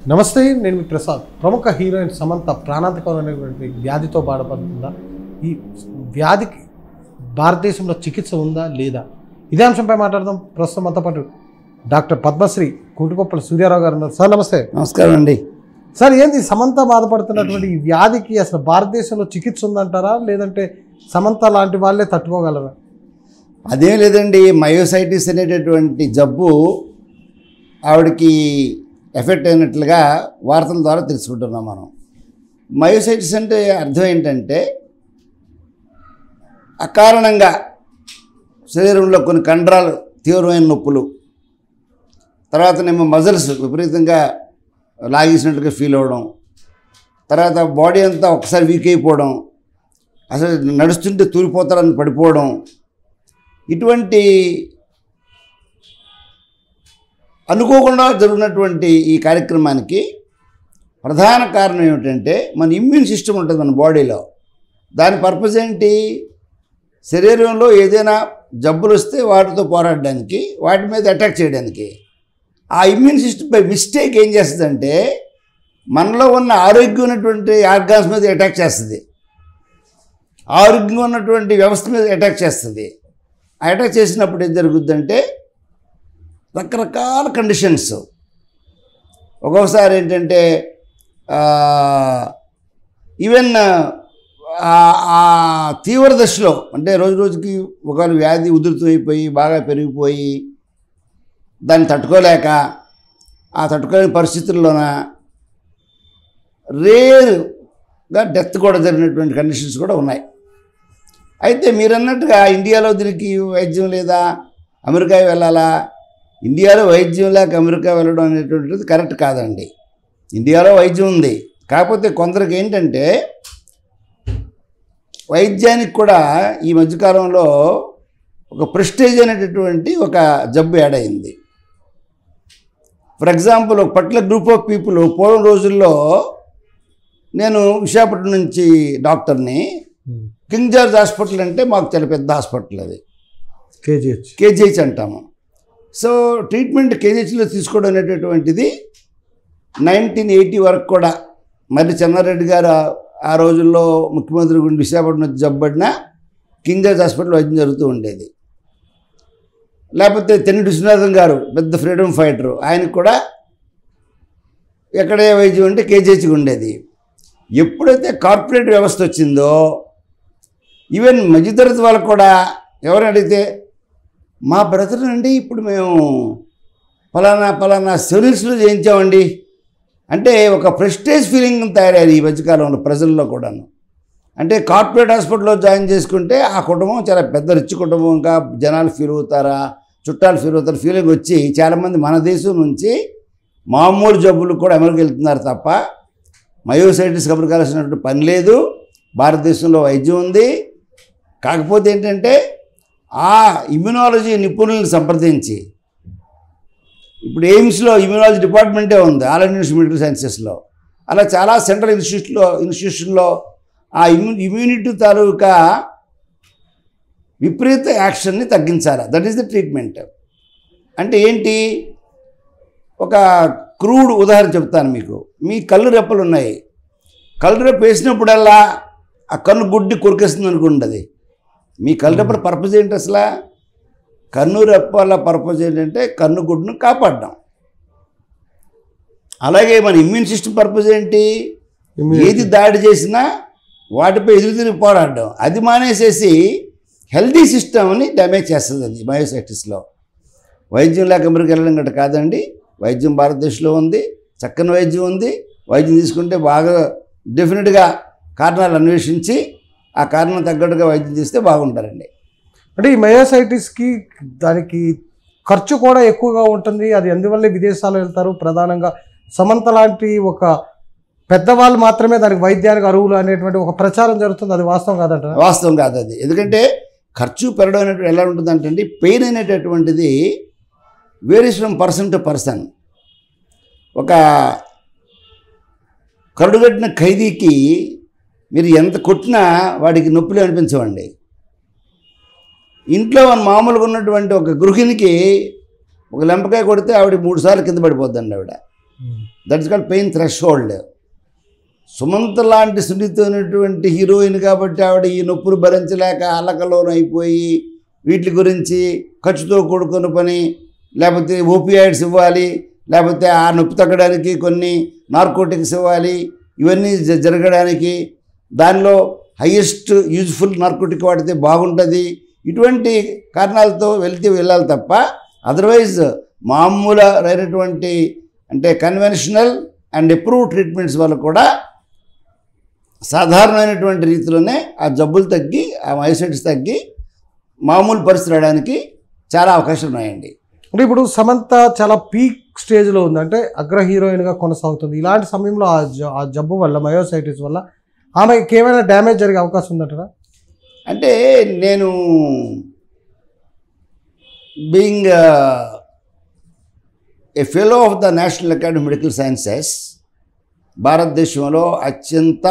నమస్తే నేను మీ ప్రసాద్ ప్రముఖ హీరోయిన్ సమంత ప్రాణాంతకమైనటువంటి వ్యాధితో బాధపడుతుందా ఈ వ్యాధికి భారతదేశంలో చికిత్స ఉందా లేదా ఇదే అంశంపై మాట్లాడదాం ప్రస్తుతం మనతో పాటు డాక్టర్ పద్మశ్రీ కూటుకొప్పల సూర్యారావు గారు ఉన్నారు సార్ నమస్తే నమస్కారం అండి సార్ ఏంది సమంత బాధపడుతున్నటువంటి ఈ వ్యాధికి అసలు భారతదేశంలో చికిత్స ఉందంటారా లేదంటే సమంత లాంటి వాళ్ళే తట్టుకోగలరా అదేం లేదండి మయోసైటిస్ అనేటటువంటి జబ్బు ఆవిడకి ఎఫెక్ట్ అయినట్లుగా వార్తల ద్వారా తెలుసుకుంటున్నాం మనం మయోసైటిస్ అంటే అర్థం ఏంటంటే అకారణంగా శరీరంలో కొన్ని కండరాలు తీవ్రమైన నొప్పులు తర్వాతనేమో మజిల్స్ విపరీతంగా లాగేసినట్టుగా ఫీల్ అవ్వడం తర్వాత బాడీ అంతా ఒకసారి వీక్ అయిపోవడం అసలు నడుస్తుంటే తూలిపోతారని పడిపోవడం ఇటువంటి అనుకోకుండా జరిగినటువంటి ఈ కార్యక్రమానికి ప్రధాన కారణం ఏమిటంటే మన ఇమ్యూన్ సిస్టమ్ ఉంటుంది మన బాడీలో దాని పర్పస్ ఏంటి శరీరంలో ఏదైనా జబ్బులు వస్తే వాటితో పోరాడడానికి వాటి మీద అటాక్ చేయడానికి ఆ ఇమ్యూన్ సిస్టమ్ బై మిస్టేక్ ఏం చేస్తుందంటే మనలో ఉన్న ఆరోగ్యమైనటువంటి ఆర్గాన్స్ మీద అటాక్ చేస్తుంది ఆరోగ్యంగా ఉన్నటువంటి వ్యవస్థ మీద అటాక్ చేస్తుంది ఆ అటాక్ చేసినప్పుడు ఏం జరుగుద్దంటే రకరకాల కండిషన్స్ ఒక్కొక్కసారి ఏంటంటే ఈవెన్ ఆ తీవ్ర దశలో అంటే రోజు రోజుకి ఒకవేళ వ్యాధి ఉధృతమైపోయి బాగా పెరిగిపోయి దాన్ని తట్టుకోలేక ఆ తట్టుకోలేని పరిస్థితుల్లోన రేరుగా డెత్ కూడా జరిగినటువంటి కండిషన్స్ కూడా ఉన్నాయి అయితే మీరు అన్నట్టుగా ఇండియాలో దీనికి వైద్యం లేదా అమెరికా వెళ్ళాలా ఇండియాలో వైద్యం లేక అమెరికా వెళ్ళడం అనేటువంటిది కరెక్ట్ కాదండి ఇండియాలో వైద్యం ఉంది కాకపోతే కొందరికి ఏంటంటే వైద్యానికి కూడా ఈ మధ్యకాలంలో ఒక ప్రెస్టేజ్ అనేటటువంటి ఒక జబ్బు యాడ్ అయింది ఫర్ ఎగ్జాంపుల్ ఒక పర్టికులర్ గ్రూప్ ఆఫ్ పీపుల్ పూర్వం రోజుల్లో నేను విశాఖపట్నం నుంచి డాక్టర్ని కింగ్ జార్జ్ హాస్పిటల్ అంటే మాకు చాలా పెద్ద హాస్పిటల్ అది కేజీహెచ్ కేజీహెచ్ అంటాము సో ట్రీట్మెంట్ కేజీహెచ్లో తీసుకోవడం అనేటటువంటిది నైన్టీన్ ఎయిటీ వరకు కూడా మరి చెన్నారెడ్డి గారు ఆ- ఆ రోజుల్లో ముఖ్యమంత్రి గురించి విశాఖపట్నం వచ్చి జబ్బడిన కింగ్ జార్జ్ హాస్పిటల్ వైద్యం జరుగుతూ ఉండేది లేకపోతే తెన్నిటి విశ్వనాథన్ గారు పెద్ద ఫ్రీడమ్ ఫైటరు ఆయనకు కూడా ఎక్కడే వైద్యం అంటే కేజీహెచ్కి ఉండేది ఎప్పుడైతే కార్పొరేట్ వ్యవస్థ వచ్చిందో ఈవెన్ మధ్యతరగతి వాళ్ళకు కూడా ఎవరు అడిగితే మా బ్రదర్ అండి ఇప్పుడు మేము ఫలానా ఫలానా సెలూన్స్లో చేయించామండి అంటే ఒక ప్రెస్టేజ్ ఫీలింగ్ తయారయ్యేది ఈ మధ్యకాలంలో ప్రజల్లో కూడాను అంటే కార్పొరేట్ హాస్పిటల్లో జాయిన్ చేసుకుంటే ఆ కుటుంబం చాలా పెద్ద రిచ్ కుటుంబంగా జనాలు ఫీల్ అవుతారా చుట్టాలు ఫీల్ అవుతారు ఫీలింగ్ వచ్చి చాలామంది మన దేశం నుంచి మామూలు జబ్బులు కూడా అమెరికా వెళ్తున్నారు తప్ప మయోసైటిస్ కబరకాల్సినటువంటి పని లేదు భారతదేశంలో వైద్యం ఉంది కాకపోతే ఏంటంటే ఆ ఇమ్యునాలజీ నిపుణులను సంప్రదించి ఇప్పుడు ఎయిమ్స్లో ఇమ్యునాలజీ డిపార్ట్మెంటే ఉంది ఆల్ ఇండియన్ మెడికల్ సైన్సెస్లో అలా చాలా సెంట్రల్ ఇన్స్టిట్యూట్లో ఇన్స్టిట్యూషన్లో ఆ ఇమ్యూ ఇమ్యూనిటీ తాలూకా విపరీత యాక్షన్ని తగ్గించాలి దట్ ఈస్ ద ట్రీట్మెంట్ అంటే ఏంటి ఒక క్రూడ్ ఉదాహరణ చెప్తాను మీకు మీ కళ్ళు రెప్పలు ఉన్నాయి కళ్ళు రెప్ప వేసినప్పుడల్లా ఆ కన్ను గుడ్డి కొరికేస్తుంది అనుకోండి అది మీ కళ్ళు రెప్పల పర్పస్ ఏంటి అసలు కన్ను రెప్పల పర్పస్ ఏంటంటే కన్ను గుడ్డును కాపాడడం అలాగే మన ఇమ్యూన్ సిస్టమ్ పర్పస్ ఏంటి ఏది దాడి చేసినా వాటిపై ఎదురు తిరిగి పోరాడడం అది మానేసేసి హెల్దీ సిస్టమ్ని డ్యామేజ్ చేస్తుంది అది మయోసైటిస్లో వైద్యం లేక అమెరికా వెళ్ళడం గట్ట కాదండి వైద్యం భారతదేశంలో ఉంది చక్కని వైద్యం ఉంది వైద్యం తీసుకుంటే బాగా డెఫినెట్గా కారణాలు అన్వేషించి ఆ కారణం తగ్గట్టుగా వైద్యం చేస్తే బాగుంటారండి అంటే ఈ మయోసైటిస్కి దానికి ఖర్చు కూడా ఎక్కువగా ఉంటుంది అది అందువల్లే విదేశాలు వెళ్తారు ప్రధానంగా సమంత లాంటి ఒక పెద్దవాళ్ళు మాత్రమే దానికి వైద్యానికి అరువులు అనేటువంటి ఒక ప్రచారం జరుగుతుంది అది వాస్తవం కాదంట వాస్తవం కాదు అది ఎందుకంటే ఖర్చు పెరగడం అనేటువంటి ఎలా ఉంటుందంటే అండి పెయిన్ అనేటటువంటిది varies from person to person ఒక కరుడుగట్టిన ఖైదీకి మీరు ఎంత కొట్టినా వాడికి నొప్పులు అనిపించవండి ఇంట్లో మన మామూలుగా ఉన్నటువంటి ఒక గృహిణికి ఒక లెంపకాయ కొడితే ఆవిడ మూడు సార్లు కింద పడిపోద్దండి ఆవిడ that is called pain threshold Samantha లాంటి సున్నితమైనటువంటి హీరోయిన్ కాబట్టి ఆవిడ ఈ నొప్పులు భరించలేక అల్లకలోన అయిపోయి వీటి గురించి ఖర్చుతో కూడుకున్న పని లేకపోతే ఓపియాయిడ్స్ ఇవ్వాలి లేకపోతే ఆ నొప్పి తగ్గడానికి కొన్ని నార్కోటిక్స్ ఇవ్వాలి ఇవన్నీ జ- జరగడానికి దానిలో హయ్యెస్ట్ యూజ్ఫుల్ నార్కోటిక్ వాడితే బాగుంటుంది ఇటువంటి కారణాలతో వెళ్తే వెళ్ళాలి తప్ప అదర్వైజ్ మామూలు అయినటువంటి అంటే కన్వెన్షనల్ అండ్ అప్రూవ్ ట్రీట్మెంట్స్ వల్ల కూడా సాధారణమైనటువంటి రీతిలోనే ఆ జబ్బులు తగ్గి ఆ మైసైట్స్ తగ్గి మామూలు పరిస్థితి రావడానికి చాలా అవకాశాలు ఉన్నాయండి అంటే ఇప్పుడు సమంత చాలా పీక్ స్టేజ్లో ఉంది అంటే అగ్ర హీరోయిన్గా కొనసాగుతుంది ఇలాంటి సమయంలో ఆ జ- ఆ జబ్బు వల్ల మయోసైటిస్ వల్ల ఆమెకి ఏమైనా డ్యామేజ్ జరిగే అవకాశం ఉందంటారా అంటే నేను being a fellow of the National Academy Medical Sciences భారతదేశంలో అత్యంత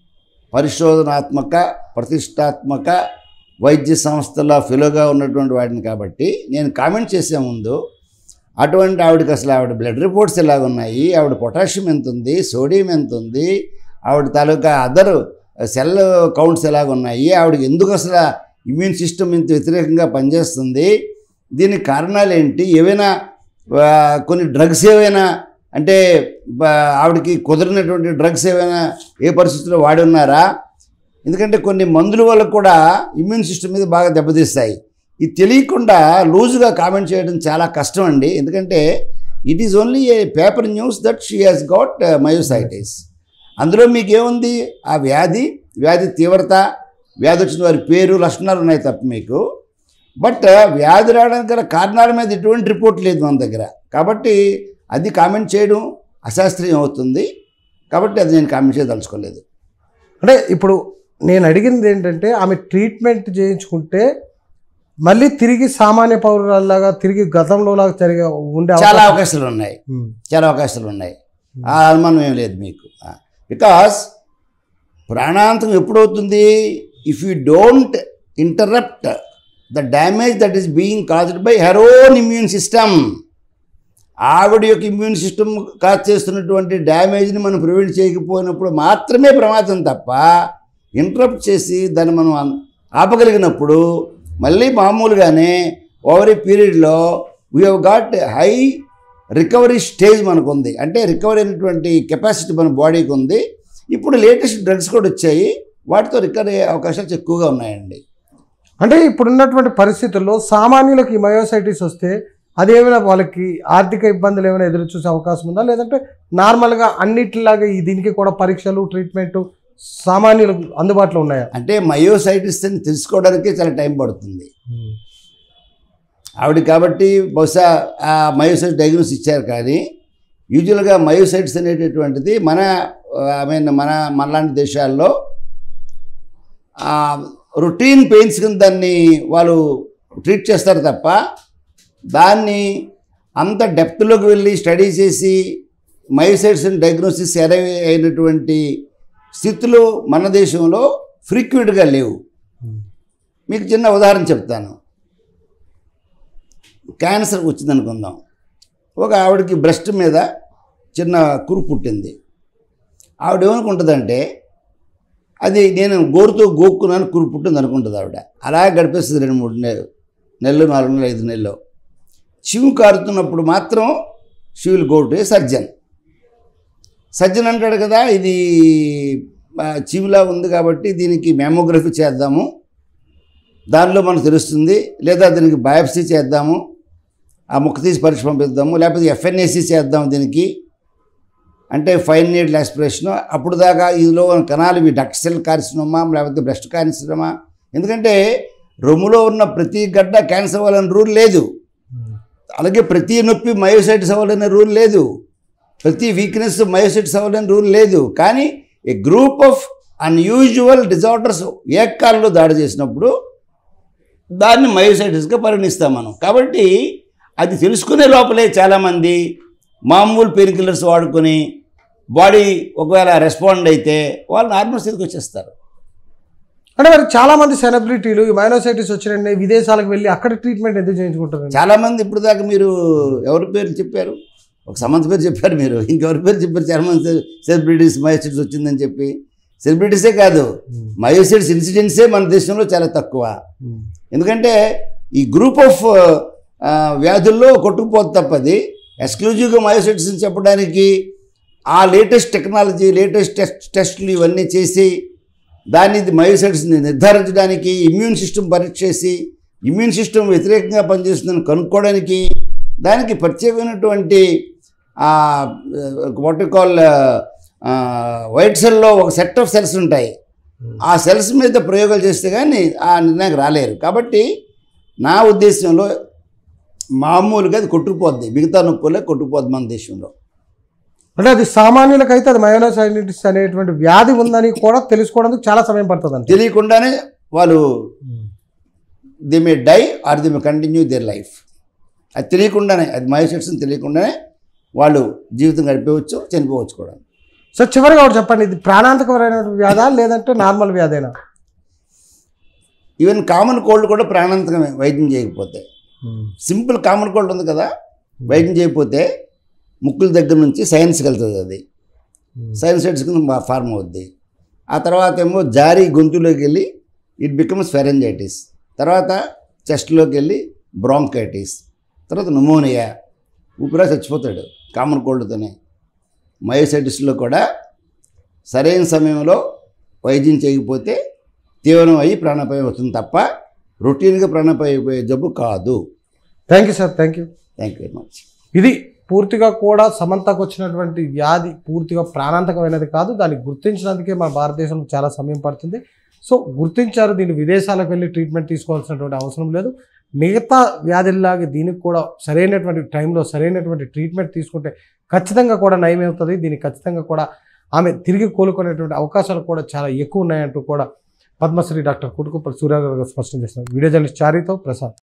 పరిశోధనాత్మక ప్రతిష్టాత్మక వైద్య సంస్థల ఫెలోగా ఉన్నటువంటి వాడిని కాబట్టి నేను కామెంట్ చేసే ముందు అటువంటి ఆవిడకి అసలు ఆవిడ బ్లడ్ రిపోర్ట్స్ ఎలాగ ఉన్నాయి ఆవిడ పొటాషియం ఎంత ఉంది సోడియం ఎంత ఉంది ఆవిడ తాలూకా అదర్ సెల్ కౌంట్స్ ఎలాగ ఉన్నాయి ఆవిడకి ఎందుకు అసలు ఇమ్యూన్ సిస్టమ్ ఇంత వ్యతిరేకంగా పనిచేస్తుంది దీనికి కారణాలు ఏంటి ఏవైనా ఆ, కొన్ని డ్రగ్స్ ఏవైనా అంటే బ- ఆవిడకి కుదిరినటువంటి డ్రగ్స్ ఏవైనా ఏ పరిస్థితుల్లో వాడి ఉన్నారా ఎందుకంటే కొన్ని మందుల వల్ల కూడా ఇమ్యూన్ సిస్టమ్ మీద బాగా దెబ్బతీస్తాయి ఇది తెలియకుండా లూజ్గా కామెంట్ చేయడం చాలా కష్టం అండి ఎందుకంటే it is only a paper news that she has got myositis అందులో మీకు ఏముంది ఆ వ్యాధి వ్యాధి తీవ్రత వ్యాధి వచ్చిన వారి పేరు లక్షణాలు ఉన్నాయి తప్ప మీకు బట్ వ్యాధి రావడానికి గల కారణాల మీద ఎటువంటి రిపోర్ట్ లేదు మన దగ్గర కాబట్టి అది కామెంట్ చేయడం అశాస్త్రీయం అవుతుంది కాబట్టి అది నేను కామెంట్ చేయదలుచుకోలేదు అంటే ఇప్పుడు నేను అడిగింది ఏంటంటే ఆమె ట్రీట్మెంట్ చేయించుకుంటే మళ్ళీ తిరిగి సామాన్య పౌరులాగా తిరిగి గతంలో లాగా జరిగే ఉండే చాలా అవకాశం- అవకాశాలు ఉన్నాయి ఉమ్. చాలా అవకాశాలు ఉన్నాయి ఆ అనుమానం ఏం లేదు మీకు బికాస్ ప్రాణాంతం ఎప్పుడవుతుంది if you don't interrupt the damage that is being caused by her own immune system ఆవిడ యొక్క ఇమ్యూన్ సిస్టమ్ కాజ్ చేస్తున్నటువంటి డ్యామేజ్ని మనం ప్రివెంట్ చేయకపోయినప్పుడు మాత్రమే ప్రమాదం తప్ప ఇంటరప్ట్ చేసి దాన్ని మనం అన్- ఆపగలిగినప్పుడు మళ్ళీ మామూలుగానే ఓవర్ ఏ పీరియడ్లో we have got high recovery stage మనకు ఉంది అంటే రికవరీ అయినటువంటి కెపాసిటీ మన బాడీకి ఉంది ఇప్పుడు లేటెస్ట్ డ్రగ్స్ కూడా వచ్చాయి వాటితో రికవరీ అయ్యే అవకాశాలు ఎక్కువగా ఉన్నాయండి అంటే ఇప్పుడున్నటువంటి పరిస్థితుల్లో సామాన్యులకు ఈ మయోసైటిస్ వస్తే అదేమైనా వాళ్ళకి ఆర్థిక ఇబ్బందులు ఏమైనా ఎదురు చూసే అవకాశం ఉందా లేదంటే నార్మల్గా అన్నిటిలాగా ఈ దీనికి కూడా పరీక్షలు ట్రీట్మెంట్ సామాన్యులకు అందుబాటులో ఉన్నాయా అంటే మయోసైటిస్ అని తెలుసుకోవడానికే చాలా టైం పడుతుంది ఆవిడ కాబట్టి బహుశా ఆ మయోసైట్స్ డయాగ్నోస్ ఇచ్చారు కానీ యూజువల్గా మయోసైట్స్ అనేటటువంటిది మన ఐ మీన్ మన మనలాంటి దేశాల్లో రొటీన్ పెయిన్స్ కింద దాన్ని వాళ్ళు ట్రీట్ చేస్తారు తప్ప దాన్ని అంత డెప్త్లోకి వెళ్ళి స్టడీ చేసి మయోసైట్స్ డయాగ్నోసిస్ ఎరై అయినటువంటి స్థితులు మన దేశంలో ఫ్రీక్వెంట్గా లేవు మీకు చిన్న ఉదాహరణ చెప్తాను క్యాన్సర్ వచ్చింది అనుకుందాం ఒక ఆవిడకి బ్రెస్ట్ మీద చిన్న కురు పుట్టింది ఆవిడ ఏమనుకుంటుందంటే అది నేను గోరుతో గోక్కున్నాను కురు పుట్టింది అనుకుంటుంది ఆవిడ అలా గడిపేస్తుంది రెండు మూడు నెలలు నెలలు నాలుగు నెలలు ఐదు నెలలు చెవు కారుతున్నప్పుడు మాత్రం she will go to a surgeon surgeon అంటాడు కదా ఇది ఆ, చెవిలా ఉంది కాబట్టి దీనికి మెమోగ్రఫీ చేద్దాము దానిలో మనకు తెలుస్తుంది లేదా దీనికి బయాప్సీ చేద్దాము ఆ ముక్క తీసి పరీక్ష పంపిద్దాము లేకపోతే ఎఫ్ఎన్ఏసి చేద్దాం దీనికి అంటే ఫైన్ నీడ్ల ఆస్పిరేషన్ అప్పుడు దాకా ఇందులో ఉన్న కణాలు ఇవి డక్ట్ సెల్ కార్సినోమా లేకపోతే బ్రెస్ట్ కార్సినోమా ఎందుకంటే రొమ్ములో ఉన్న ప్రతి గడ్డ క్యాన్సర్ అవ్వాలని రూల్ లేదు అలాగే ప్రతి నొప్పి మయోసైటిస్ అవ్వాలనే రూల్ లేదు ప్రతి వీక్నెస్ మయోసైటిస్ అవ్వాలని రూల్ లేదు కానీ a group of unusual disorders ఏకాల్లో దాడి చేసినప్పుడు దాన్ని మయోసైటిస్గా పరిగణిస్తాం మనం కాబట్టి అది తెలుసుకునే లోపలే చాలామంది మామూలు పెయిన్ కిల్లర్స్ వాడుకొని బాడీ ఒకవేళ రెస్పాండ్ అయితే వాళ్ళు నార్మల్ స్థితికి వచ్చేస్తారు అంటే మరి చాలా మంది సెలబ్రిటీలు ఈ మైనోసైటిస్ వచ్చిన విదేశాలకు వెళ్ళి అక్కడ ట్రీట్మెంట్ ఎందుకు చేయించుకుంటారు చాలామంది ఇప్పుడు దాకా మీరు ఎవరి పేర్లు చెప్పారు ఒక సమంత పేరు చెప్పారు మీరు ఇంకెవరి పేరు చెప్పారు చర్మన్ సెలబ్రిటీస్ మయోసిడ్స్ వచ్చిందని చెప్పి సెలబ్రిటీసే కాదు మయోసిడ్స్ ఇన్సిడెంట్సే మన దేశంలో చాలా తక్కువ ఎందుకంటే ఈ గ్రూప్ ఆఫ్ వ్యాధుల్లో కొట్టుకుపోతే తప్పది ఎక్స్క్లూజివ్గా మయోసిడ్స్ చెప్పడానికి ఆ లేటెస్ట్ టెక్నాలజీ లేటెస్ట్ టెస్ట్ టెస్టులు ఇవన్నీ చేసి దాన్ని మయోసైట్స్ని నిర్ధారించడానికి ఇమ్యూన్ సిస్టమ్ పరీక్ష చేసి ఇమ్యూన్ సిస్టమ్ వ్యతిరేకంగా పనిచేస్తుందని కనుక్కోవడానికి దానికి ప్రత్యేకమైనటువంటి వాట్ కాల్ వైట్ సెల్లో ఒక సెట్ ఆఫ్ సెల్స్ ఉంటాయి ఆ సెల్స్ మీద ప్రయోగాలు చేస్తే కానీ ఆ నిర్ణయానికి రాలేరు కాబట్టి నా ఉద్దేశంలో మామూలుగా అది కొట్టుకుపోద్ది మిగతా నొప్పులే కొట్టుకుపోద్ది మన దేశంలో అంటే అది సామాన్యులకైతే అది మయోనోసైటిస్ అనేటువంటి వ్యాధి ఉందని కూడా తెలుసుకోవడానికి చాలా సమయం పడుతుంది అంతే తెలియకుండానే వాళ్ళు they may die or they may continue their life అది తెలియకుండానే అది మయోసెట్స్ తెలియకుండానే వాళ్ళు జీవితం గడిపేవచ్చు చనిపోవచ్చు కూడా సో చివరిగా ఒకటి చెప్పండి ఇది ప్రాణాంతకమైన వ్యాధా లేదంటే నార్మల్ వ్యాధేనా ఈవెన్ కామన్ కోల్డ్ కూడా ప్రాణాంతకమే వైద్యం చేయకపోతే సింపుల్ కామన్ కోల్డ్ ఉంది కదా వైద్యం చేయకపోతే ముక్కుల దగ్గర నుంచి సైన్స్కి వెళ్తుంది అది సైనసైటిస్ కింద ఫార్మ్ అవుద్ది ఆ తర్వాత ఏమో జారి గొంతులోకి వెళ్ళి ఇట్ బికమ్స్ ఫెరెంజైటిస్ తర్వాత చెస్ట్లోకి వెళ్ళి బ్రాంకైటిస్ తర్వాత న్యూమోనియా ఊపిరా చచ్చిపోతాడు కామన్ కోల్డ్తోనే మయోసైటిస్లో కూడా సరైన సమయంలో వైద్యం చేయకపోతే తీవ్రం అయ్యి ప్రాణాపాయం వస్తుంది తప్ప రొటీన్గా ప్రాణాపాయం అయిపోయే జబ్బు కాదు thank you sir thank you thank you very much ఇది పూర్తిగా కూడా సమంతకు వచ్చినటువంటి వ్యాధి పూర్తిగా ప్రాణాంతకమైనది కాదు దాన్ని గుర్తించినందుకే మన భారతదేశంలో చాలా సమయం పడుతుంది సో గుర్తించారు దీన్ని విదేశాలకు వెళ్ళి ట్రీట్మెంట్ తీసుకోవాల్సినటువంటి అవసరం లేదు మిగతా వ్యాధుల్లాగే దీనికి కూడా సరైనటువంటి టైంలో సరైనటువంటి ట్రీట్మెంట్ తీసుకుంటే ఖచ్చితంగా కూడా నయమవుతుంది దీనికి ఖచ్చితంగా కూడా ఆమె తిరిగి కోలుకునేటువంటి అవకాశాలు కూడా చాలా ఎక్కువ ఉన్నాయంటూ కూడా పద్మశ్రీ డాక్టర్ కుటుకుప్పల్ సూర్యారావు గారు స్పష్టం చేస్తున్నారు వీడియో జర్నలిస్ట్ చారితో ప్రసాద్